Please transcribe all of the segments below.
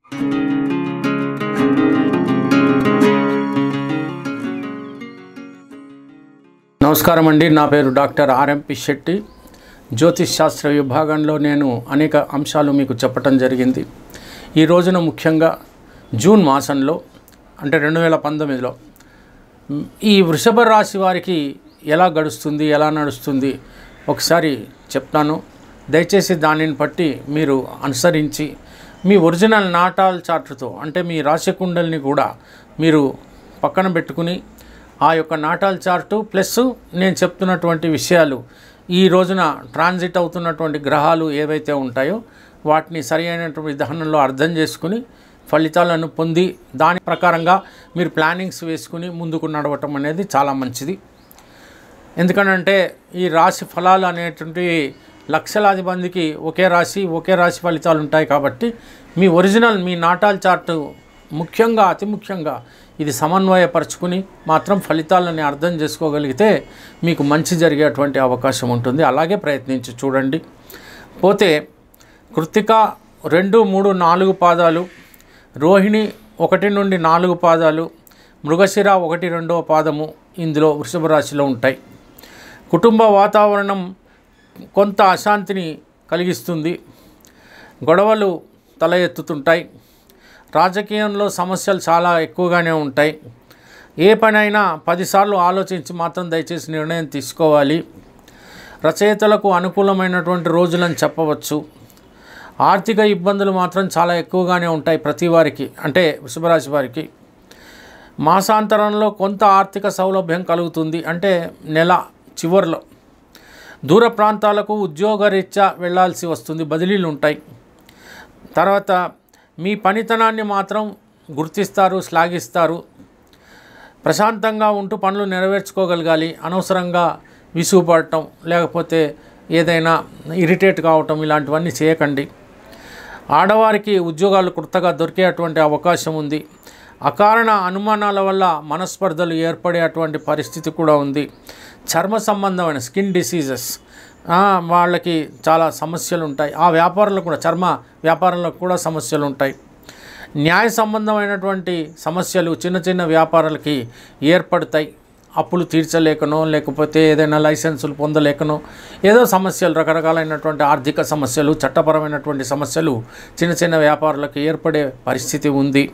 నమస్కారం అండి నా పేరు డాక్టర్ ఆర్ఎంపి శెట్టి జ్యోతిష్ శాస్త్ర విభాగంలో నేను అనేక అంశాలు మీకు చెప్పటం జరిగింది ఈ రోజున ముఖ్యంగా జూన్ మాసంలో అంటే రెండు వేల పంతొమ్మిదిలో మ్, ఈ వృషభ రాశి వారికి ఎలా గడుస్తుంది ఎలా నడుస్తుంది ఒకసారి చెప్తాను దయచేసి దానిని బట్టి మీరు అనుసరించి మీ ఒరిజినల్ నాటాల్ చార్ట్తో అంటే మీ రాశి కుండల్ని కూడా మీరు పక్కన పెట్టుకుని ఆ యొక్క నాటాల్ చార్టు ప్లస్ నేను చెప్తున్నటువంటి విషయాలు ఈ రోజున ట్రాన్సిట్ అవుతున్నటువంటి గ్రహాలు ఏవైతే ఉంటాయో వాటిని సరి అయినటువంటి విధానంలో అర్థం చేసుకుని ఫలితాలను పొంది దాని ప్రకారంగా మీరు ప్లానింగ్స్ వేసుకుని ముందుకు నడవటం అనేది చాలా మంచిది ఎందుకనంటే ఈ రాశి ఫలాలు అనేటువంటి లక్షలాది మందికి ఒకే రాశి ఒకే రాశి ఫలితాలు ఉంటాయి కాబట్టి మీ ఒరిజినల్ మీ నాటాల్ చార్ట్ ముఖ్యంగా అతి ముఖ్యంగా ఇది సమన్వయపరుచుకుని మాత్రం ఫలితాలని అర్థం చేసుకోగలిగితే మీకు మంచి జరిగేటువంటి అవకాశం ఉంటుంది అలాగే ప్రయత్నించి చూడండి పోతే కృత్తిక రెండు మూడు నాలుగు పాదాలు రోహిణి ఒకటి నుండి నాలుగు పాదాలు మృగశిర ఒకటి రెండవ పాదము ఇందులో వృషభ రాశిలో ఉంటాయి కుటుంబ వాతావరణం కొంత అశాంతిని కలిగిస్తుంది గొడవలు తల ఎత్తుతుంటాయి రాజకీయంలో సమస్యలు చాలా ఎక్కువగానే ఉంటాయి ఏ పనైనా పదిసార్లు ఆలోచించి మాత్రం దయచేసి నిర్ణయం తీసుకోవాలి రచయితలకు అనుకూలమైనటువంటి రోజులని చెప్పవచ్చు ఆర్థిక ఇబ్బందులు మాత్రం చాలా ఎక్కువగానే ఉంటాయి ప్రతి వారికి అంటే వృషభరాశి వారికి మాసాంతరంలో కొంత ఆర్థిక సౌలభ్యం కలుగుతుంది అంటే నెల చివరిలో దూర ప్రాంతాలకు ఉద్యోగరీత్యా వెళ్ళాల్సి వస్తుంది బదిలీలు ఉంటాయి తర్వాత మీ పనితనాన్ని మాత్రం గుర్తిస్తారు శ్లాఘిస్తారు ప్రశాంతంగా ఉంటూ పనులు నెరవేర్చుకోగలగాలి అనవసరంగా విసుగుపడటం లేకపోతే ఏదైనా ఇరిటేట్ కావటం ఇలాంటివన్నీ చేయకండి ఆడవారికి ఉద్యోగాలు కొత్తగా దొరికేటువంటి అవకాశం ఉంది అకారణ అనుమానాల వల్ల మనస్పర్ధలు ఏర్పడేటువంటి పరిస్థితి కూడా ఉంది చర్మ సంబంధమైన స్కిన్ డిసీజెస్ వాళ్ళకి చాలా సమస్యలు ఉంటాయి ఆ వ్యాపారులకు కూడా చర్మ వ్యాపారాలకు కూడా సమస్యలు ఉంటాయి న్యాయ సంబంధమైనటువంటి సమస్యలు చిన్న చిన్న వ్యాపారాలకి ఏర్పడతాయి అప్పులు తీర్చలేకనో లేకపోతే ఏదైనా లైసెన్సులు పొందలేకనో ఏదో సమస్యలు రకరకాలైనటువంటి ఆర్థిక సమస్యలు చట్టపరమైనటువంటి సమస్యలు చిన్న చిన్న వ్యాపారులకు ఏర్పడే పరిస్థితి ఉంది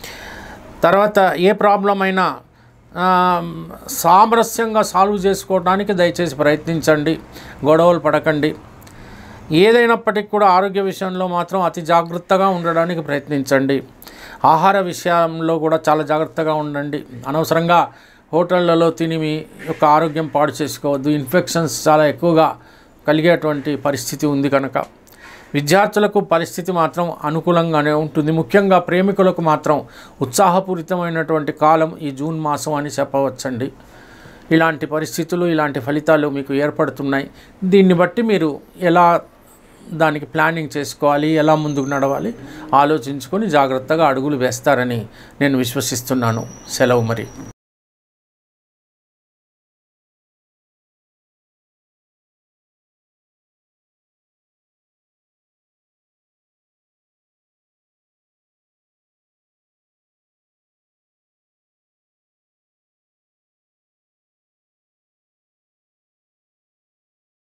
తర్వాత ఏ ప్రాబ్లం అయినా ఆ, సామరస్యంగా సాల్వ్ చేసుకోవడానికి దయచేసి ప్రయత్నించండి గొడవలు పడకండి ఏదైనప్పటికీ కూడా ఆరోగ్య విషయంలో మాత్రం అతి జాగ్రత్తగా ఉండడానికి ప్రయత్నించండి ఆహార విషయంలో కూడా చాలా జాగ్రత్తగా ఉండండి అనవసరంగా హోటళ్లలో తిని మీ యొక్క ఆరోగ్యం పాడు చేసుకోవద్దు ఇన్ఫెక్షన్స్ చాలా ఎక్కువగా కలిగేటువంటి పరిస్థితి ఉంది కనుక విద్యార్థులకు పరిస్థితి మాత్రం అనుకూలంగానే ఉంటుంది ముఖ్యంగా ప్రేమికులకు మాత్రం ఉత్సాహపూరితమైనటువంటి కాలం ఈ జూన్ మాసం అని చెప్పవచ్చండి ఇలాంటి పరిస్థితులు ఇలాంటి ఫలితాలు మీకు ఏర్పడుతున్నాయి దీన్ని బట్టి మీరు ఎలా దానికి ప్లానింగ్ చేసుకోవాలి ఎలా ముందుకు నడవాలి ఆలోచించుకొని జాగ్రత్తగా అడుగులు వేస్తారని నేను విశ్వసిస్తున్నాను సెలవు మరి